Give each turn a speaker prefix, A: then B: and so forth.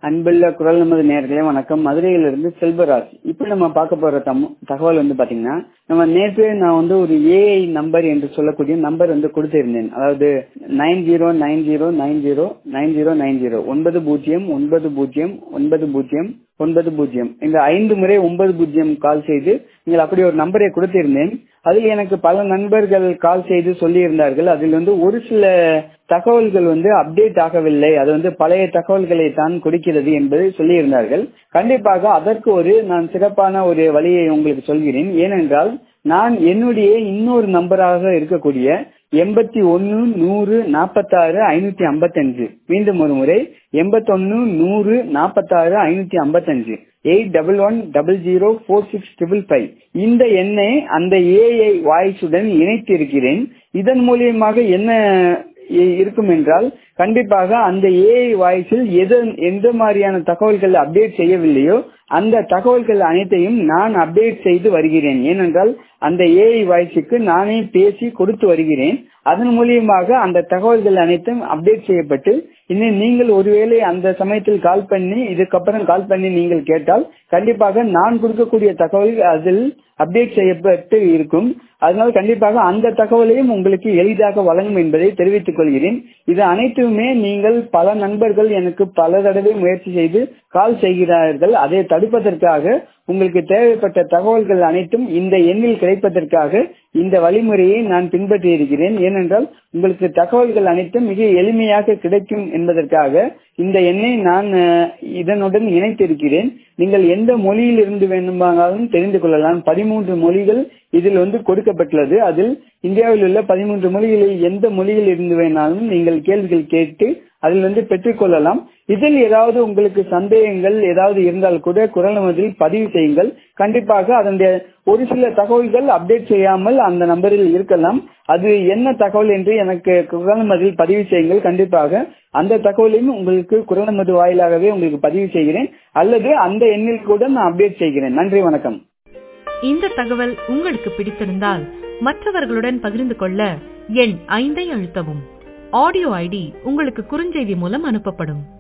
A: அன்புள்ள குரல் நமது நேர்களே வணக்கம் மதுரையிலிருந்து செல்வராஜ் இப்ப நம்ம பார்க்க போற தம்- தகவல் வந்து பாத்தீங்கன்னா நம்ம நேற்று நான் வந்து ஒரு ஏஐ நம்பர் என்று சொல்லக்கூடிய நம்பர் வந்து கொடுத்திருந்தேன் அதாவது nine zero nine zero nine zero nine zero nine zero ஒன்பது பூஜ்ஜியம் ஒன்பது பூஜ்ஜியம் ஒன்பது பூஜ்ஜியம் ஒன்பது பூஜ்ஜியம் இந்த ஐந்து முறை ஒன்பது பூஜ்ஜியம் கால் செய்து நீங்கள் அப்படி ஒரு நம்பரை கொடுத்திருந்தேன் அதில் எனக்கு பல நண்பர்கள் கால் செய்து சொல்லியிருந்தார்கள் அதில் வந்து ஒரு சில தகவல்கள் வந்து அப்டேட் ஆகவில்லை அது வந்து பழைய தகவல்களை தான் கொடுக்கிறது என்பதை சொல்லியிருந்தார்கள் கண்டிப்பாக அதற்கு ஒரு நான் சிறப்பான ஒரு வழியை உங்களுக்கு சொல்கிறேன் ஏனென்றால் நான் என்னுடைய இன்னொரு நம்பராக இருக்கக்கூடிய எண்பத்தி ஒன்னு நூறு நாற்பத்தாறு ஐநூத்தி ஐம்பத்தஞ்சு மீண்டும் ஒரு முறை எண்பத்தொன்னு நூறு நாற்பத்தாறு ஐநூத்தி ஐம்பத்தஞ்சு eight double one double zero four six triple five இந்த எண்ணை அந்த ஏஐ வாய்ஸுடன் இணைத்து இருக்கிறேன் இதன் மூலியமாக என்ன இ- இருக்கும் என்றால் கண்டிப்பாக அந்த ஏஐ வாய்ஸில் எது எந்த மாதிரியான தகவல்கள் அப்டேட் செய்யவில்லையோ அந்த தகவல்கள் அனைத்தையும் நான் அப்டேட் செய்து வருகிறேன் ஏனென்றால் அந்த ஏஐ வாய்ஸுக்கு நானே பேசி கொடுத்து வருகிறேன் அதன் மூலியமாக அந்த தகவல்கள் அனைத்தும் அப்டேட் செய்யப்பட்டு இன்னும் நீங்கள் ஒருவேளை அந்த சமயத்தில் கால் பண்ணி இதுக்கப்புறம் கால் பண்ணி நீங்கள் கேட்டால் கண்டிப்பாக நான் கொடுக்கக்கூடிய தகவல் அதில் அப்டேட் செய்யப்பட்டு இருக்கும் அதனால் கண்டிப்பாக அந்த தகவலையும் உங்களுக்கு எளிதாக வழங்கும் என்பதை தெரிவித்துக் கொள்கிறேன் இது அனைத்துமே நீங்கள் பல நண்பர்கள் எனக்கு பல தடவை முயற்சி செய்து கால் செய்கிறார்கள் அதை தடுப்பதற்காக உங்களுக்கு தேவைப்பட்ட தகவல்கள் அனைத்தும் இந்த எண்ணில் கிடைப்பதற்காக இந்த வழிமுறையை நான் பின்பற்றி இருக்கிறேன் ஏனென்றால் உங்களுக்கு தகவல்கள் அனைத்தும் மிக எளிமையாக கிடைக்கும் என்பதற்காக இந்த எண்ணை நான் அஹ், இதனுடன் இணைத்திருக்கிறேன் நீங்கள் எந்த மொழியில் இருந்து வேண்டுமானாலும் தெரிந்து கொள்ளலாம் பதிமூன்று மொழிகள் இதில் வந்து கொடுக்கப்பட்டுள்ளது அதில் இந்தியாவில் உள்ள பதிமூன்று மொழிகளில் எந்த மொழியில் இருந்து வேணாலும் நீங்கள் கேள்விகள் கேட்டு அதில் வந்து பெற்றுக்கொள்ளலாம் இதில் ஏதாவது உங்களுக்கு சந்தேகங்கள் ஏதாவது இருந்தால் கூட குரல் நமதில் பதிவு செய்யுங்கள் கண்டிப்பாக அதனுடைய ஒரு சில தகவல்கள் அப்டேட் செய்யாமல் அந்த நம்பரில் இருக்கலாம் அது என்ன தகவல் என்று எனக்கு குரல் நமதில் பதிவு செய்யுங்கள் கண்டிப்பாக அந்த தகவலையும் உங்களுக்கு குரல் நமது வாயிலாகவே உங்களுக்கு பதிவு செய்கிறேன் அல்லது அந்த எண்ணில் கூட நான் அப்டேட் செய்கிறேன் நன்றி வணக்கம்
B: இந்த தகவல் உங்களுக்கு பிடித்திருந்தால் மற்றவர்களுடன் பகிர்ந்து கொள்ள எண் ஐந்தை அழுத்தவும் ஆடியோ ஐடி உங்களுக்கு குறுஞ்செய்தி மூலம் அனுப்பப்படும்